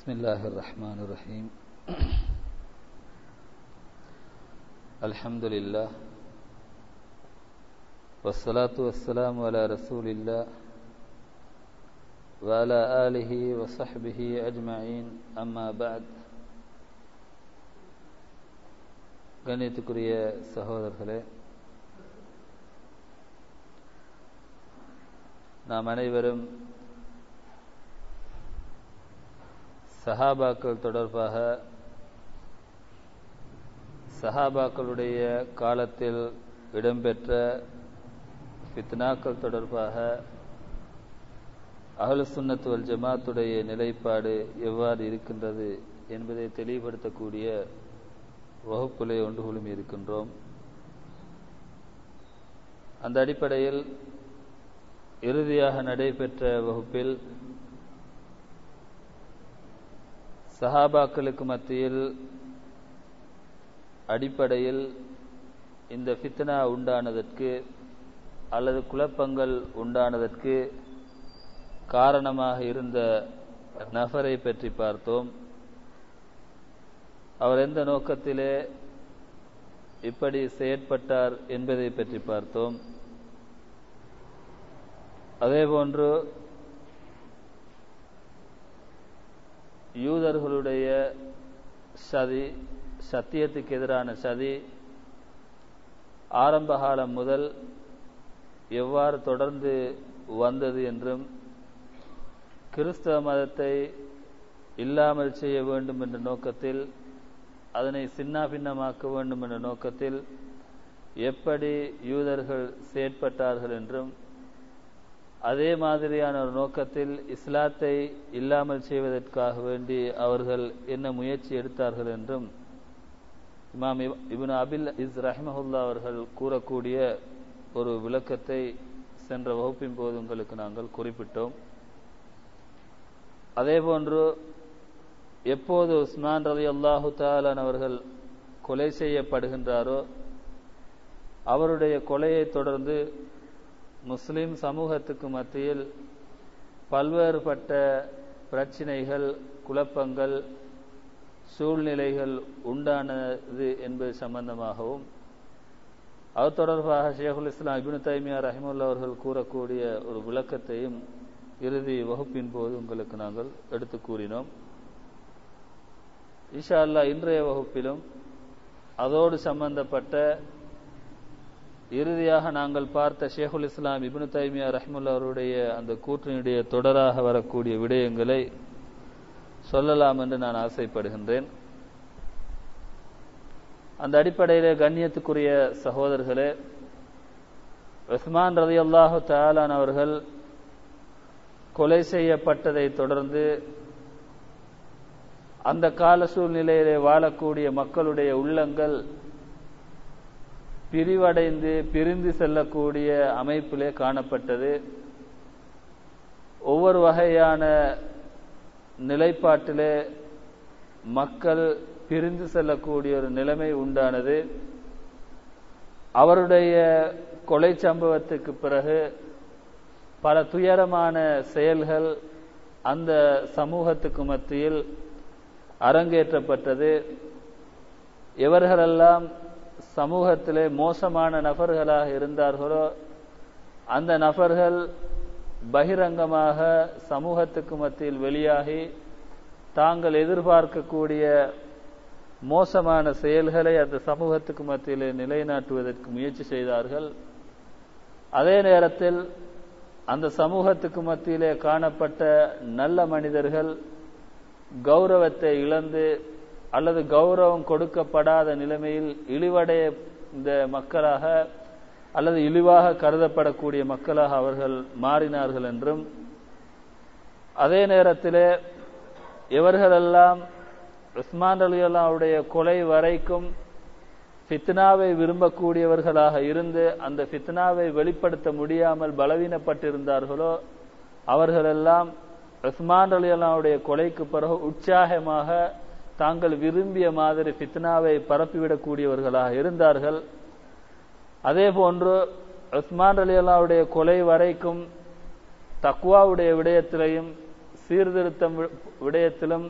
بسم الله الرحمن الرحيم الحمد لله والصلاة والسلام على رسول الله وعلى آله وصحبه أجمعين أما بعد கண்ணியத்துக்குரிய சகோதரர்களே நாம் அனைவரும் சஹாபாக்கள் தொடர்பாக சஹாபாக்களுடைய காலத்தில் இடம்பெற்ற ஃபித்னாக்கள் தொடர்பாக அகல் சுன்னத் வல் ஜமாத்துடைய நிலைப்பாடு எவ்வாறு இருக்கின்றது என்பதை தெளிவுபடுத்தக்கூடிய வகுப்பிலே ஒன்று குழுமி இருக்கின்றோம் அந்த அடிப்படையில் இறுதியாக நடைபெற்ற வகுப்பில் சஹாபாக்களுக்கு மத்தியில் அடிப்படையில் இந்த ஃபித்னா உண்டானதற்கு அல்லது குழப்பங்கள் உண்டானதற்கு காரணமாக இருந்த நபரை பற்றி பார்த்தோம் அவர் எந்த நோக்கத்திலே இப்படி செயற்பட்டார் என்பதை பற்றி பார்த்தோம் அதேபோன்று யூதர்களுடைய சதி சத்தியத்துக்கு எதிரான சதி ஆரம்ப காலம் முதல் எவ்வாறு தொடர்ந்து வந்தது என்றும் கிறிஸ்தவ மதத்தை இல்லாமல் செய்ய வேண்டும் என்ற நோக்கத்தில் அதனை சின்ன பின்னமாக்க வேண்டும் என்ற நோக்கத்தில் எப்படி யூதர்கள் செயற்பட்டார்கள் என்றும் அதே மாதிரியான ஒரு நோக்கத்தில் இஸ்லாத்தை இல்லாமல் செய்வதற்காக வேண்டி அவர்கள் என்ன முயற்சி எடுத்தார்கள் என்றும் இமாம் இபின் அபில் இஸ் ரஹ்மஹுல்லா அவர்கள் கூறக்கூடிய ஒரு விளக்கத்தை சென்ற வகுப்பின் போது உங்களுக்கு நாங்கள் குறிப்பிட்டோம் அதேபோன்று எப்போது உஸ்மான் ரவி அல்லாஹு தாலான் அவர்கள் கொலை செய்யப்படுகின்றாரோ அவருடைய கொலையை தொடர்ந்து முஸ்லிம் சமூகத்துக்கு மத்தியில் பல்வேறுபட்ட பிரச்சினைகள் குழப்பங்கள் சூழ்நிலைகள் உண்டானது என்பது சம்பந்தமாகவும் அது தொடர்பாக ஷேகுல் இஸ்லாம் இபின் தைமியா ரஹிமுல்லா அவர்கள் கூறக்கூடிய ஒரு விளக்கத்தையும் இறுதி வகுப்பின் போது உங்களுக்கு நாங்கள் எடுத்து கூறினோம் இஷா அல்லா இன்றைய வகுப்பிலும் அதோடு சம்பந்தப்பட்ட இறுதியாக நாங்கள் பார்த்த ஷேகுல் இஸ்லாம் இபினு தைமியா ரஹ்முல்லா அவருடைய அந்த கூற்றினுடைய தொடராக வரக்கூடிய விடயங்களை சொல்லலாம் என்று நான் ஆசைப்படுகின்றேன் அந்த அடிப்படையிலே கண்ணியத்துக்குரிய சகோதரர்களே உஸ்மான் ரதி அல்லாஹு தாலான் அவர்கள் கொலை செய்யப்பட்டதை தொடர்ந்து அந்த கால சூழ்நிலையிலே வாழக்கூடிய மக்களுடைய உள்ளங்கள் பிரிவடைந்து பிரிந்து செல்லக்கூடிய அமைப்பிலே காணப்பட்டது ஒவ்வொரு வகையான நிலைப்பாட்டிலே மக்கள் பிரிந்து செல்லக்கூடிய ஒரு நிலைமை உண்டானது அவருடைய கொலை சம்பவத்துக்கு பிறகு பல துயரமான செயல்கள் அந்த சமூகத்துக்கு மத்தியில் அரங்கேற்றப்பட்டது எவர்களெல்லாம் சமூகத்திலே மோசமான நபர்களாக இருந்தார்களோ அந்த நபர்கள் பகிரங்கமாக சமூகத்துக்கு மத்தியில் வெளியாகி தாங்கள் எதிர்பார்க்கக்கூடிய மோசமான செயல்களை அந்த சமூகத்துக்கு மத்தியில் நிலைநாட்டுவதற்கு முயற்சி செய்தார்கள் அதே நேரத்தில் அந்த சமூகத்துக்கு மத்தியிலே காணப்பட்ட நல்ல மனிதர்கள் கௌரவத்தை இழந்து அல்லது கௌரவம் கொடுக்கப்படாத நிலைமையில் இழிவடைய இந்த மக்களாக அல்லது இழிவாக கருதப்படக்கூடிய மக்களாக அவர்கள் மாறினார்கள் என்றும் அதே நேரத்திலே இவர்களெல்லாம் உஸ்மான் அலியல்லாவுடைய கொலை வரைக்கும் ஃபித்னாவை விரும்பக்கூடியவர்களாக இருந்து அந்த ஃபித்னாவை வெளிப்படுத்த முடியாமல் பலவீனப்பட்டிருந்தார்களோ அவர்களெல்லாம் உஸ்மான் அலியல்லாவுடைய கொலைக்கு பிறகு உற்சாகமாக தாங்கள் விரும்பிய மாதிரி ஃபித்னாவை பரப்பிவிடக்கூடியவர்களாக இருந்தார்கள் அதே போன்று உஸ்மான் அலி அல்லாவுடைய கொலை வரைக்கும் தக்குவாவுடைய விடயத்திலையும் சீர்திருத்தம் வி- விடயத்திலும்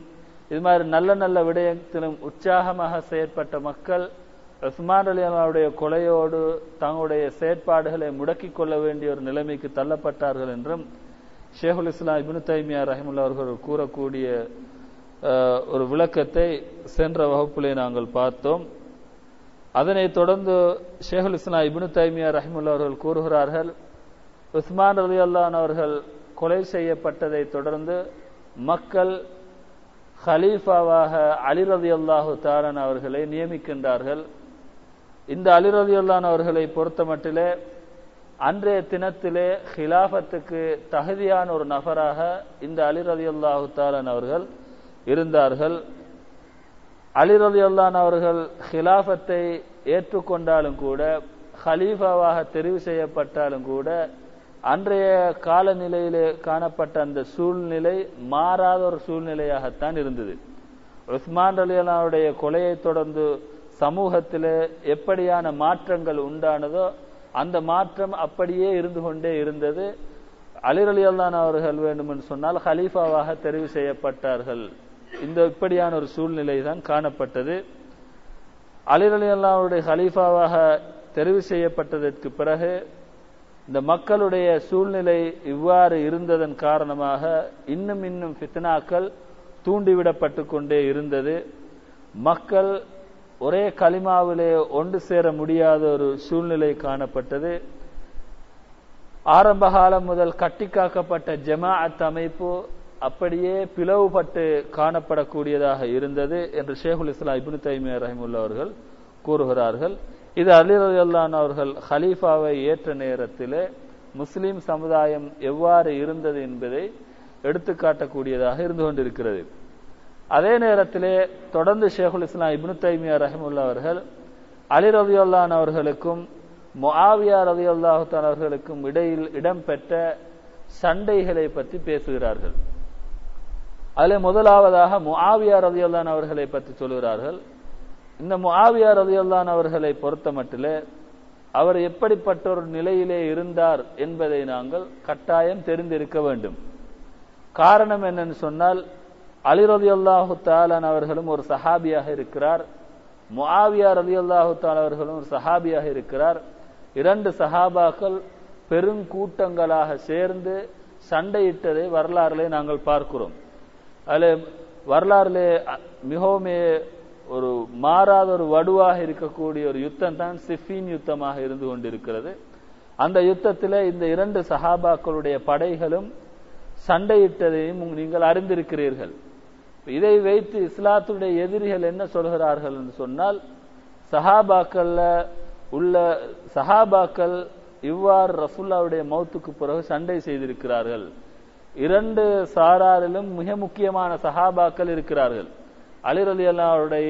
இது மாதிரி நல்ல நல்ல விடயத்திலும் உற்சாகமாக செயற்பட்ட மக்கள் உஸ்மான் அலி அல்லாவுடைய கொலையோடு தங்களுடைய செயற்பாடுகளை முடக்கிக் கொள்ள வேண்டிய ஒரு நிலைமைக்கு தள்ளப்பட்டார்கள் என்றும் ஷேகுல் இஸ்லாம் இப்னு தைமியா ரஹிமுல்லா அவர்கள் கூறக்கூடிய அஹ், ஒரு விளக்கத்தை சென்ற வகுப்பிலே நாங்கள் பார்த்தோம் அதனைத் தொடர்ந்து ஷேகுல் இஸ்லாம் இப்னு தைமியா ரஹிமுல்லா அவர்கள் கூறுகிறார்கள் உஸ்மான் ரலி அல்லான் அவர்கள் கொலை செய்யப்பட்டதை தொடர்ந்து மக்கள் ஹலீஃபாவாக அலி ரதி அல்லாஹு தாலன் அவர்களை நியமிக்கின்றார்கள் இந்த அலி ரதி அல்லான் அவர்களை பொறுத்தமட்டிலே அன்றைய தினத்திலே ஹிலாஃபத்துக்கு தகுதியான ஒரு நபராக இந்த அலி ரதி அல்லாஹு தாலன் அவர்கள் இருந்தார்கள் அலி ரதி அல்லான் அவர்கள் ஹிலாஃபத்தை ஏற்றுக்கொண்டாலும் கூட ஹலீஃபாவாக தெரிவு செய்யப்பட்டாலும் கூட அன்றைய காலநிலையிலே காணப்பட்ட அந்த சூழ்நிலை மாறாத ஒரு சூழ்நிலையாகத்தான் இருந்தது உஸ்மான் அலி அல்லாவுடைய கொலையை தொடர்ந்து சமூகத்திலே எப்படியான மாற்றங்கள் உண்டானதோ அந்த மாற்றம் அப்படியே இருந்து கொண்டே இருந்தது அலிர் அலி அல்லான் அவர்கள் வேண்டும் என்று சொன்னால் ஹலீஃபாவாக தெரிவு செய்யப்பட்டார்கள் இந்த இப்படியான ஒரு சூழ்நிலை தான் காணப்பட்டது அலிர் அலி அல்லாவுடைய ஹலீஃபாவாக தெரிவு செய்யப்பட்டதற்கு பிறகு இந்த மக்களுடைய சூழ்நிலை இவ்வாறு இருந்ததன் காரணமாக இன்னும் இன்னும் ஃபித்னாக்கள் தூண்டிவிடப்பட்டு கொண்டே இருந்தது மக்கள் ஒரே கலிமாவிலே ஒன்று சேர முடியாத ஒரு சூழ்நிலை காணப்பட்டது ஆரம்ப காலம் முதல் கட்டிக்காக்கப்பட்ட ஜமாஅத் அமைப்பு அப்படியே பிளவுபட்டு காணப்படக்கூடியதாக இருந்தது என்று ஷேகுல் இஸ்லாம் இப்னு தைமியா ரஹிமுல்லா அவர்கள் கூறுகிறார்கள் இது அலி ரலியல்லான் அவர்கள் ஹலீஃபாவை ஏற்ற நேரத்திலே முஸ்லிம் சமுதாயம் எவ்வாறு இருந்தது என்பதை எடுத்துக்காட்டக்கூடியதாக இருந்து கொண்டிருக்கிறது அதே நேரத்திலே தொடர்ந்து ஷேகுல் இஸ்லாம் இப்னு தைமியா ரஹிமுல்லா அவர்கள் அலி ரலியல்லான் அவர்களுக்கும் முஆவியா ரலியல்லாஹு தஆலா அவர்களுக்கும் இடையில் இடம்பெற்ற சண்டைகளை பற்றி பேசுகிறார்கள் அதில் முதலாவதாக முஆவியா ரலியல்லான் அவர்களை பற்றி சொல்கிறார்கள் இந்த முஆவியா ரலியல்லான் அவர்களை பொறுத்தமட்டிலே அவர் எப்படிப்பட்ட ஒரு நிலையிலே இருந்தார் என்பதை நாங்கள் கட்டாயம் தெரிந்திருக்க வேண்டும் காரணம் என்னன்னு சொன்னால் அலி ரலியல்லாஹு தாலான் அவர்களும் ஒரு சஹாபியாக இருக்கிறார் முஆவியா ரலியல்லாஹு தாலா அவர்களும் ஒரு சஹாபியாக இருக்கிறார் இரண்டு சஹாபாக்கள் பெருங்கூட்டங்களாக சேர்ந்து சண்டையிட்டதை வரலாறுலே நாங்கள் பார்க்கிறோம் அதில் வரலாறுலே அ- மிகவும் ஒரு மாறாத ஒரு வடுவாக இருக்கக்கூடிய ஒரு யுத்தம் தான் சிஃபின் யுத்தமாக இருந்து கொண்டிருக்கிறது அந்த யுத்தத்தில் இந்த இரண்டு சஹாபாக்களுடைய படைகளும் சண்டையிட்டதையும் உங்க- நீங்கள் அறிந்திருக்கிறீர்கள் இதை வைத்து இஸ்லாத்துடைய எதிரிகள் என்ன சொல்கிறார்கள் என்று சொன்னால் சஹாபாக்கள்ல உள்ள சஹாபாக்கள் இவ்வாறு ரசூல்லாவுடைய மௌத்துக்கு பிறகு சண்டை செய்திருக்கிறார்கள் இரண்டு சாராரிலும் மிக முக்கியமான சஹாபாக்கள் இருக்கிறார்கள் அலிர் அலி அல்லாவுடைய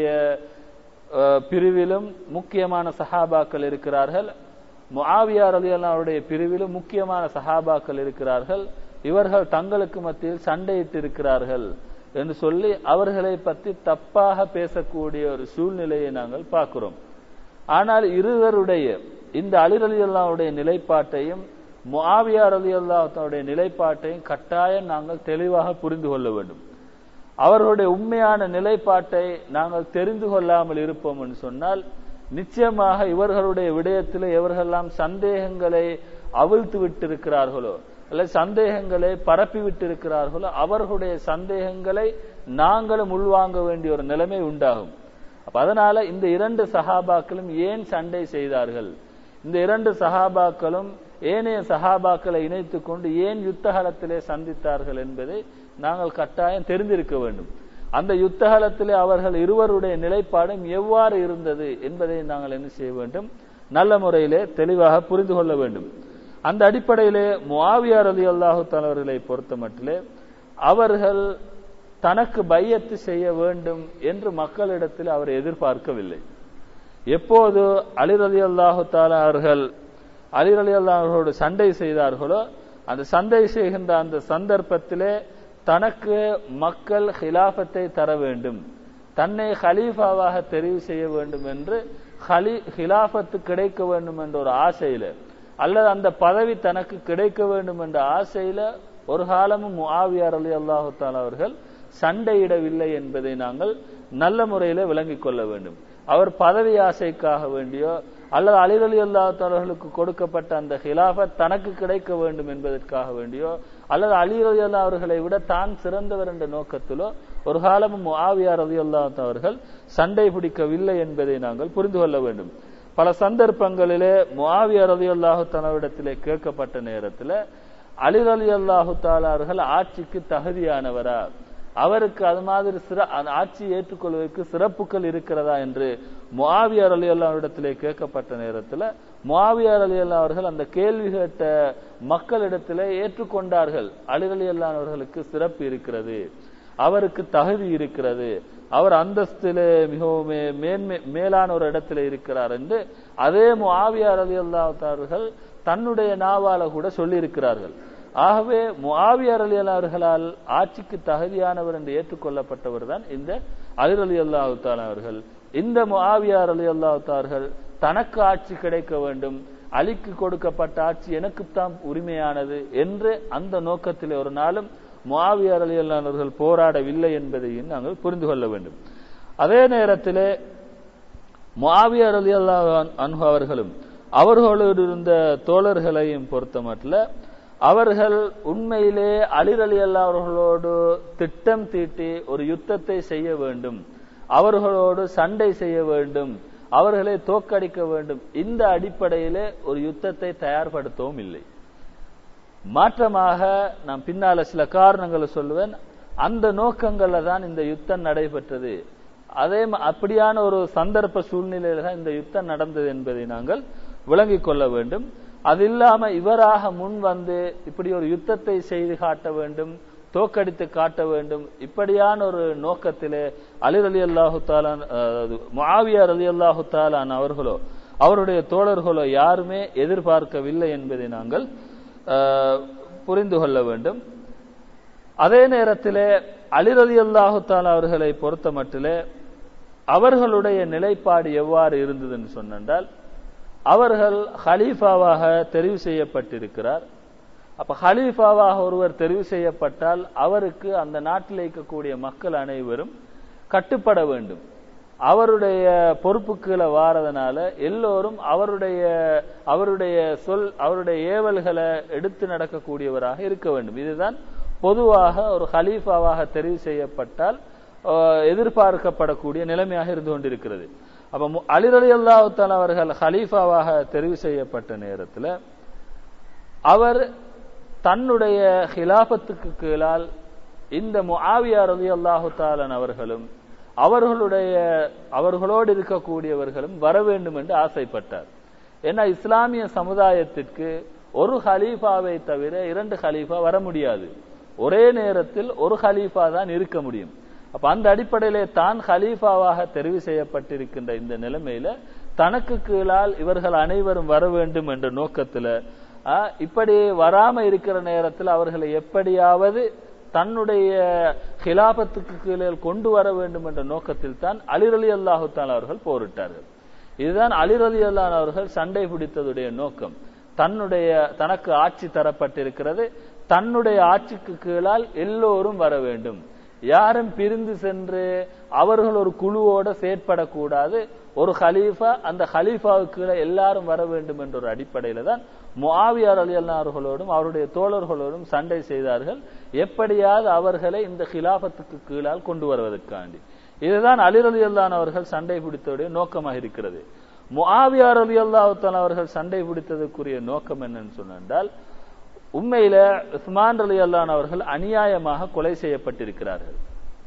அஹ், பிரிவிலும் முக்கியமான சஹாபாக்கள் இருக்கிறார்கள் முஆவியா அலி அல்லாவுடைய பிரிவிலும் முக்கியமான சஹாபாக்கள் இருக்கிறார்கள் இவர்கள் தங்களுக்கு மத்தியில் சண்டையிட்டு இருக்கிறார்கள் என்று சொல்லி அவர்களை பற்றி தப்பாக பேசக்கூடிய ஒரு சூழ்நிலையை நாங்கள் பார்க்கிறோம் ஆனால் இருவருடைய இந்த அலிர் அலி அல்லாவுடைய நிலைப்பாட்டையும் முஆவியா அலி அல்லாவுடைய நிலைப்பாட்டையும் கட்டாயம் நாங்கள் தெளிவாக புரிந்து கொள்ள வேண்டும் அவர்களுடைய உண்மையான நிலைப்பாட்டை நாங்கள் தெரிந்து கொள்ளாமல் இருப்போம் என்று சொன்னால் நிச்சயமாக இவர்களுடைய விடயத்தில் எவர்களெல்லாம் சந்தேகங்களை அவிழ்த்து விட்டிருக்கிறார்களோ அல்லது சந்தேகங்களை பரப்பி விட்டிருக்கிறார்களோ அவர்களுடைய சந்தேகங்களை நாங்களும் உள்வாங்க வேண்டிய ஒரு நிலைமை உண்டாகும் அப்ப அதனால இந்த இரண்டு சஹாபாக்களும் ஏன் சண்டை செய்தார்கள் இந்த இரண்டு சஹாபாக்களும் ஏனைய சஹாபாக்களை இணைத்துக் கொண்டு ஏன் யுத்தகலத்திலே சந்தித்தார்கள் என்பதை நாங்கள் கட்டாயம் தெரிந்திருக்க வேண்டும் அந்த யுத்தகலத்திலே அவர்கள் இருவருடைய நிலைப்பாடும் எவ்வாறு இருந்தது என்பதை நாங்கள் என்ன செய்ய வேண்டும் நல்ல முறையிலே தெளிவாக புரிந்து கொள்ள வேண்டும் அந்த அடிப்படையிலே முஆவியார் அலி அல்லாஹு தலைவர்களை பொறுத்த மட்டிலே அவர்கள் தனக்கு பையத்து செய்ய வேண்டும் என்று மக்களிடத்தில் அவர் எதிர்பார்க்கவில்லை எப்போது அலிர் அலி அல்லாஹு தாலா அவர்கள் அலிர் அலி அல்லாஹோடு சண்டை செய்தார்களோ அந்த சண்டை செய்கின்ற அந்த சந்தர்ப்பத்திலே தனக்கு மக்கள் ஹிலாஃபத்தை தர வேண்டும் தன்னை ஹலீஃபாவாக தெரிவு செய்ய வேண்டும் என்று ஹலி ஹிலாஃபத்து கிடைக்க வேண்டும் என்ற ஒரு ஆசையில அல்லது அந்த பதவி தனக்கு கிடைக்க வேண்டும் என்ற ஆசையில ஒரு காலமும் முஆவியார் அலி அல்லாஹு தாலா அவர்கள் சண்டையிடவில்லை என்பதை நாங்கள் நல்ல முறையில விளங்கிக் கொள்ள வேண்டும் அவர் பதவி ஆசைக்காக வேண்டியோ அல்லது அலிரலி அல்லாத்தவர்களுக்கு கொடுக்கப்பட்ட அந்த ஹிலாஃபத் தனக்கு கிடைக்க வேண்டும் என்பதற்காக வேண்டியோ அல்லது அலிரலி அல்லா அவர்களை விட தான் சிறந்தவர் என்ற நோக்கத்திலோ ஒரு காலமும் முஆவியா ரலி அல்லாத் அவர்கள் சண்டை பிடிக்கவில்லை என்பதை நாங்கள் புரிந்து கொள்ள வேண்டும் பல சந்தர்ப்பங்களிலே முஆவியா ரலி அல்லாஹு தனவிடத்திலே கேட்கப்பட்ட நேரத்தில் அலி அலி அல்லாஹு தாலார்கள் ஆட்சிக்கு தகுதியானவரா அவருக்கு அது மாதிரி சிற அந்த ஆட்சியை ஏற்றுக்கொள்வதற்கு சிறப்புகள் இருக்கிறதா என்று முஆவியார் அலி அல்லாவிடத்திலே கேட்கப்பட்ட நேரத்தில் முஆவியார் அலி அல்லா அவர்கள் அந்த கேள்வி கேட்ட மக்களிடத்திலே ஏற்றுக்கொண்டார்கள் அலி அலி அவர்களுக்கு சிறப்பு இருக்கிறது அவருக்கு தகுதி இருக்கிறது அவர் அந்தஸ்திலே மிகவும் மேன்மை மேலான ஒரு இடத்துல இருக்கிறார் என்று அதே முஆவியார் அலி அல்லாஹர்கள் தன்னுடைய நாவால கூட சொல்லி இருக்கிறார்கள் ஆகவே முஆவியார் அலி அவர்களால் ஆட்சிக்கு தகுதியானவர் என்று ஏற்றுக்கொள்ளப்பட்டவர் தான் இந்த அலிர் அலி அல்லாஹு அவர்கள் இந்த முஆவியார் அலி அல்லாஹார்கள் தனக்கு ஆட்சி கிடைக்க வேண்டும் அலிக்கு கொடுக்கப்பட்ட ஆட்சி எனக்குத்தான் உரிமையானது என்று அந்த நோக்கத்தில் ஒரு நாளும் முஆவியார் அலி அவர்கள் போராடவில்லை என்பதையும் நாங்கள் புரிந்து கொள்ள வேண்டும் அதே நேரத்திலே முஆவியார் அலி அல்லாஹ் அன்ஹு அவர்களும் அவர்களோடு இருந்த தோழர்களையும் பொறுத்த மட்டும் அவர்கள் உண்மையிலே அலிர் அலி அல்லா அவர்களோடு திட்டம் தீட்டி ஒரு யுத்தத்தை செய்ய வேண்டும் அவர்களோடு சண்டை செய்ய வேண்டும் அவர்களை தோக்கடிக்க வேண்டும் இந்த அடிப்படையிலே ஒரு யுத்தத்தை தயார்படுத்தவும் இல்லை மாற்றமாக நான் பின்னால சில காரணங்களை சொல்லுவேன் அந்த நோக்கங்கள்ல தான் இந்த யுத்தம் நடைபெற்றது அதே அப்படியான ஒரு சந்தர்ப்ப சூழ்நிலையில தான் இந்த யுத்தம் நடந்தது என்பதை நாங்கள் விளங்கிக் கொள்ள வேண்டும் அது இல்லாம இவராக முன் வந்து இப்படி ஒரு யுத்தத்தை செய்து காட்ட வேண்டும் தோக்கடித்து காட்ட வேண்டும் இப்படியான ஒரு நோக்கத்திலே அலிர் அலி அல்லாஹு தாலான் முஆவியார் அலி அல்லாஹு தாலான் அவர்களோ அவருடைய தோழர்களோ யாருமே எதிர்பார்க்கவில்லை என்பதை நாங்கள் புரிந்து கொள்ள வேண்டும் அதே நேரத்திலே அலிர் அலி அல்லாஹு தாலா அவர்களை பொறுத்த மட்டிலே அவர்களுடைய நிலைப்பாடு எவ்வாறு இருந்ததுன்னு சொன்னால் அவர்கள் ஹலீஃபாவாக தெரிவு செய்யப்பட்டிருக்கிறார் அப்ப ஹலீஃபாவாக ஒருவர் தெரிவு செய்யப்பட்டால் அவருக்கு அந்த நாட்டில் இருக்கக்கூடிய மக்கள் அனைவரும் கட்டுப்பட வேண்டும் அவருடைய பொறுப்புகளை வாரதனால எல்லோரும் அவருடைய அவருடைய சொல் அவருடைய ஏவல்களை எடுத்து நடக்கக்கூடியவராக இருக்க வேண்டும் இதுதான் பொதுவாக ஒரு ஹலீஃபாவாக தெரிவு செய்யப்பட்டால் எதிர்பார்க்கப்படக்கூடிய நிலைமையாக இருந்து கொண்டிருக்கிறது அப்ப அலிரலி அல்லாஹால அவர்கள் ஹலீஃபாவாக தெரிவு செய்யப்பட்ட நேரத்தில் அவர் தன்னுடைய ஹிலாபத்துக்கு கீழால் இந்த முஆவியா ரலி அல்லாஹு தாலன் அவர்களும் அவர்களுடைய அவர்களோடு இருக்கக்கூடியவர்களும் வர வேண்டும் என்று ஆசைப்பட்டார் ஏன்னா இஸ்லாமிய சமுதாயத்திற்கு ஒரு ஹலீஃபாவை தவிர இரண்டு ஹலீஃபா வர முடியாது ஒரே நேரத்தில் ஒரு ஹலீஃபா தான் இருக்க முடியும் அப்ப அந்த அடிப்படையிலே தான் ஹலீஃபாவாக தெரிவு செய்யப்பட்டிருக்கின்ற இந்த நிலைமையில தனக்கு கீழால் இவர்கள் அனைவரும் வர வேண்டும் என்ற நோக்கத்துல இப்படி வராம இருக்கிற நேரத்தில் அவர்களை எப்படியாவது தன்னுடைய ஹிலாபத்துக்கு கீழே கொண்டு வர வேண்டும் என்ற நோக்கத்தில் தான் அலிரலி அல்லாஹுத்தான் அவர்கள் போரிட்டார்கள் இதுதான் அலிரலி அல்லான் அவர்கள் சண்டை பிடித்ததுடைய நோக்கம் தன்னுடைய தனக்கு ஆட்சி தரப்பட்டிருக்கிறது தன்னுடைய ஆட்சிக்கு கீழால் எல்லோரும் வர வேண்டும் யாரும் பிரிந்து சென்று அவர்கள் ஒரு குழுவோட செயற்படக்கூடாது ஒரு ஹலீஃபா அந்த ஹலீஃபாவுக்கு எல்லாரும் வர வேண்டும் என்ற ஒரு அடிப்படையில தான் முஆவியார் அலி அவர்களோடும் அவருடைய தோழர்களோடும் சண்டை செய்தார்கள் எப்படியாவது அவர்களை இந்த ஹிலாபத்துக்கு கீழால் கொண்டு வருவதற்காண்டி இதுதான் அலிர் அலி அல்லான் அவர்கள் சண்டை பிடித்தவுடைய நோக்கமாக இருக்கிறது முஆவியார் அலி அல்லாஹான் அவர்கள் சண்டை பிடித்ததுக்குரிய நோக்கம் என்னன்னு சொன்னால் உண்மையில உஸ்மான் அலி அல்லான் அவர்கள் அநியாயமாக கொலை செய்யப்பட்டிருக்கிறார்கள்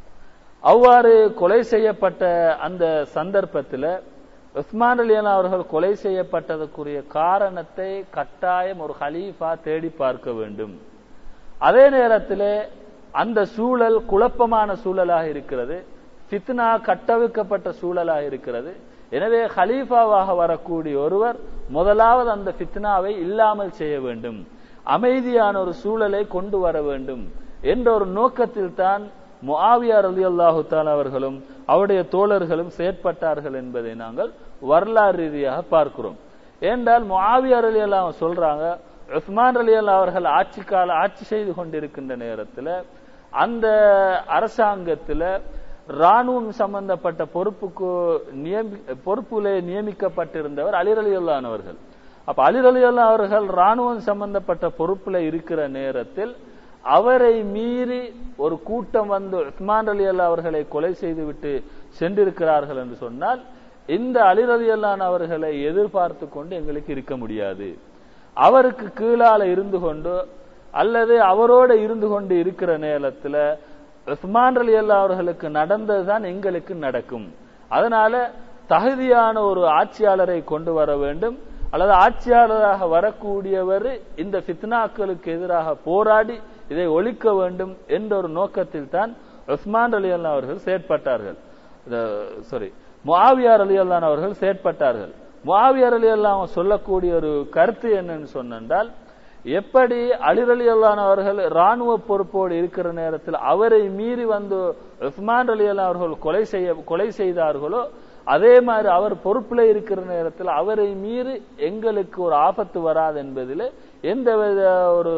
அவ்வாறு கொலை செய்யப்பட்ட அந்த சந்தர்ப்பத்தில் உஸ்மான் அலி அல்லா அவர்கள் கொலை செய்யப்பட்டதற்குரிய காரணத்தை கட்டாயம் ஒரு ஹலீஃபா தேடி பார்க்க வேண்டும் அதே நேரத்தில் அந்த சூழல் குழப்பமான சூழலாக இருக்கிறது ஃபித்னா கட்டவிக்கப்பட்ட சூழலாக இருக்கிறது எனவே ஹலீஃபாவாக வரக்கூடிய ஒருவர் முதலாவது அந்த ஃபித்னாவை இல்லாமல் செய்ய வேண்டும் அமைதியான ஒரு சூழலை கொண்டு வர வேண்டும் என்ற ஒரு நோக்கத்தில் தான் முஆவியார் அலி அல்லாஹு அவர்களும் அவருடைய தோழர்களும் செயற்பட்டார்கள் என்பதை நாங்கள் வரலாறு ரீதியாக பார்க்கிறோம் ஏனென்றால் முஆவியார் அலி அல்லாஹ் சொல்றாங்க உஸ்மான் அலி அல்லா அவர்கள் ஆட்சி கால ஆட்சி செய்து கொண்டிருக்கின்ற நேரத்தில் அந்த அரசாங்கத்துல ராணுவம் சம்பந்தப்பட்ட பொறுப்புக்கு நியமி பொறுப்புல நியமிக்கப்பட்டிருந்தவர் அலிர் அலி அவர்கள் அப்ப அலிர் அலி அவர்கள் ராணுவம் சம்பந்தப்பட்ட பொறுப்புல இருக்கிற நேரத்தில் அவரை மீறி ஒரு கூட்டம் வந்து உஸ்மான் அலி அல்லா அவர்களை கொலை செய்துவிட்டு சென்றிருக்கிறார்கள் என்று சொன்னால் இந்த அலிர் அலி அல்லான் அவர்களை எதிர்பார்த்து கொண்டு எங்களுக்கு இருக்க முடியாது அவருக்கு கீழால இருந்து கொண்டு அல்லது அவரோட இருந்து கொண்டு இருக்கிற நேரத்துல உஸ்மான் அலி அல்லா அவர்களுக்கு நடந்ததுதான் எங்களுக்கு நடக்கும் அதனால தகுதியான ஒரு ஆட்சியாளரை கொண்டு வர வேண்டும் அல்லது ஆட்சியாளராக வரக்கூடியவர் இந்த ஃபித்னாக்களுக்கு எதிராக போராடி இதை ஒழிக்க வேண்டும் என்ற ஒரு நோக்கத்தில் தான் உஸ்மான் அலி அல்லா அவர்கள் செயற்பட்டார்கள் சாரி முஆவியார் அலி அல்லான் அவர்கள் செயற்பட்டார்கள் முஆவியார் அலி அல்லாஹ் சொல்லக்கூடிய ஒரு கருத்து என்னன்னு சொன்னால் எப்படி அலிர் அலி அல்லான் அவர்கள் ராணுவ பொறுப்போடு இருக்கிற நேரத்தில் அவரை மீறி வந்து உஸ்மான் அலி அல்லா அவர்கள் கொலை செய்ய கொலை செய்தார்களோ அதே மாதிரி அவர் பொறுப்புல இருக்கிற நேரத்தில் அவரை மீறி எங்களுக்கு ஒரு ஆபத்து வராது என்பதில் எந்த வித ஒரு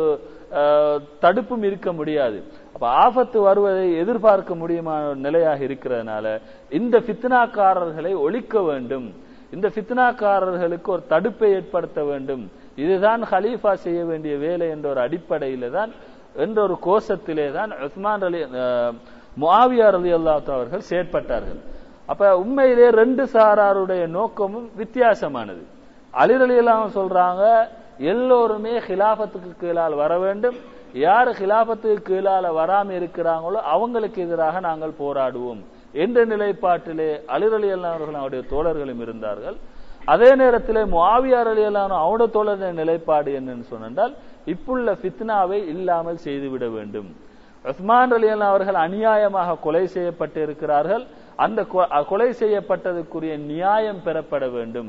தடுப்பும் இருக்க முடியாது அப்ப ஆபத்து வருவதை எதிர்பார்க்க முடியுமான ஒரு நிலையாக இருக்கிறதுனால இந்த பித்னாக்காரர்களை ஒழிக்க வேண்டும் இந்த பித்னாக்காரர்களுக்கு ஒரு தடுப்பை ஏற்படுத்த வேண்டும் இதுதான் ஹலீஃபா செய்ய வேண்டிய வேலை என்ற ஒரு அடிப்படையில தான் என்ற ஒரு கோஷத்திலே தான் உஸ்மான் அலி முஆவியார் அலி அல்லாஹ் அவர்கள் செயற்பட்டார்கள் அப்ப உண்மையிலே ரெண்டு சாராருடைய நோக்கமும் வித்தியாசமானது அலிர் அலி அல்லாஹ் சொல்றாங்க எல்லோருமே ஹிலாபத்துக்கு கீழால் வர வேண்டும் யார் ஹிலாபத்துக்கு கீழால வராம இருக்கிறாங்களோ அவங்களுக்கு எதிராக நாங்கள் போராடுவோம் என்ற நிலைப்பாட்டிலே அலிர் அலி அல்லா அவர்கள் அவருடைய தோழர்களும் இருந்தார்கள் அதே நேரத்தில் முஆவியார் அலி அல்லான அவருடைய தோழரின் நிலைப்பாடு என்னன்னு சொன்னால் இப்புள்ள ஃபித்னாவை இல்லாமல் செய்துவிட வேண்டும் உஸ்மான் அலி அல்லா அவர்கள் அநியாயமாக கொலை செய்யப்பட்டு இருக்கிறார்கள் அந்த கொலை செய்யப்பட்டதுக்குரிய நியாயம் பெறப்பட வேண்டும்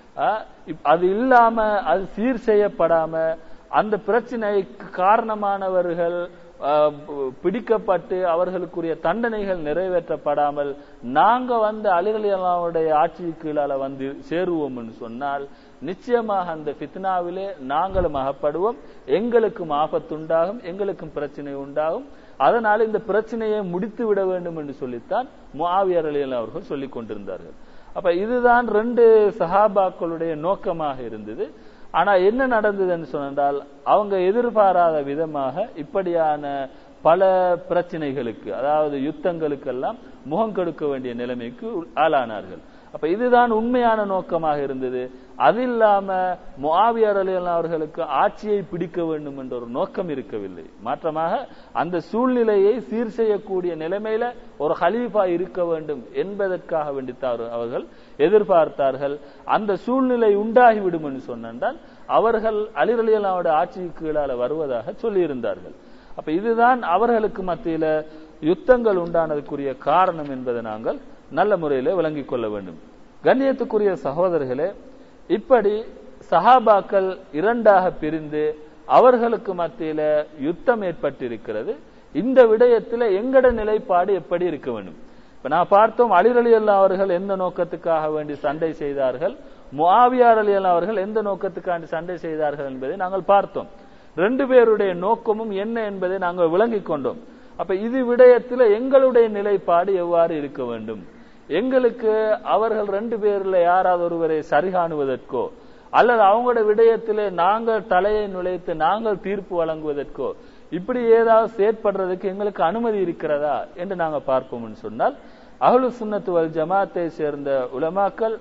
அது இல்லாம அது சீர் செய்யப்படாம அந்த பிரச்சனைக்கு காரணமானவர்கள் பிடிக்கப்பட்டு அவர்களுக்குரிய தண்டனைகள் நிறைவேற்றப்படாமல் நாங்க வந்து அலிரலி அல்லாவுடைய ஆட்சி கீழால வந்து சேருவோம் என்று சொன்னால் நிச்சயமாக அந்த பித்னாவிலே நாங்களும் அகப்படுவோம் எங்களுக்கும் ஆபத்துண்டாகும் எங்களுக்கும் பிரச்சனை உண்டாகும் அதனால இந்த பிரச்சனையை முடித்து விட வேண்டும் என்று சொல்லித்தான் முஆவியர் அலி அவர்கள் சொல்லிக் கொண்டிருந்தார்கள் அப்ப இதுதான் ரெண்டு சஹாபாக்களுடைய நோக்கமாக இருந்தது ஆனா என்ன நடந்ததுன்னு சொன்னால் அவங்க எதிர்பாராத விதமாக இப்படியான பல பிரச்சனைகளுக்கு அதாவது யுத்தங்களுக்கெல்லாம் முகம் கொடுக்க வேண்டிய நிலைமைக்கு ஆளானார்கள் அப்ப இதுதான் உண்மையான நோக்கமாக இருந்தது அது இல்லாம முஆவியர் அலி அவர்களுக்கு ஆட்சியை பிடிக்க வேண்டும் என்ற ஒரு நோக்கம் இருக்கவில்லை மாற்றமாக அந்த சூழ்நிலையை சீர் செய்யக்கூடிய நிலைமையில ஒரு ஹலீஃபா இருக்க வேண்டும் என்பதற்காக வேண்டித்தார் அவர்கள் எதிர்பார்த்தார்கள் அந்த சூழ்நிலை உண்டாகிவிடும் என்று சொன்னால் அவர்கள் அலிர் அலி அல்லாவுடைய ஆட்சிக்கு கீழால வருவதாக சொல்லியிருந்தார்கள் அப்ப இதுதான் அவர்களுக்கு மத்தியில யுத்தங்கள் உண்டானதுக்குரிய காரணம் என்பதை நாங்கள் நல்ல முறையில விளங்கிக் கொள்ள வேண்டும் கண்ணியத்துக்குரிய சகோதரர்களே இப்படி சஹாபாக்கள் இரண்டாக பிரிந்து அவர்களுக்கு மத்தியில யுத்தம் ஏற்பட்டிருக்கிறது இந்த விடயத்துல எங்கட நிலைப்பாடு எப்படி இருக்க வேண்டும் இப்ப நான் பார்த்தோம் அலிர் அலி அல்லா அவர்கள் எந்த நோக்கத்துக்காக வேண்டி சண்டை செய்தார்கள் முஆவியார் அலி அல்லா அவர்கள் எந்த நோக்கத்துக்காண்டி சண்டை செய்தார்கள் என்பதை நாங்கள் பார்த்தோம் ரெண்டு பேருடைய நோக்கமும் என்ன என்பதை நாங்கள் விளங்கிக் கொண்டோம் அப்ப இது விடயத்துல எங்களுடைய நிலைப்பாடு எவ்வாறு இருக்க வேண்டும் எங்களுக்கு அவர்கள் ரெண்டு பேர்ல யாராவது ஒருவரை சரிகாணுவதற்கோ அல்லது அவங்களோட விடயத்திலே நாங்கள் தலையை நுழைத்து நாங்கள் தீர்ப்பு வழங்குவதற்கோ இப்படி ஏதாவது செயற்படுறதுக்கு எங்களுக்கு அனுமதி இருக்கிறதா என்று நாங்க பார்ப்போம்னு சொன்னால் அகலு சுன்னத்து வல் ஜமாத்தை சேர்ந்த உலமாக்கள்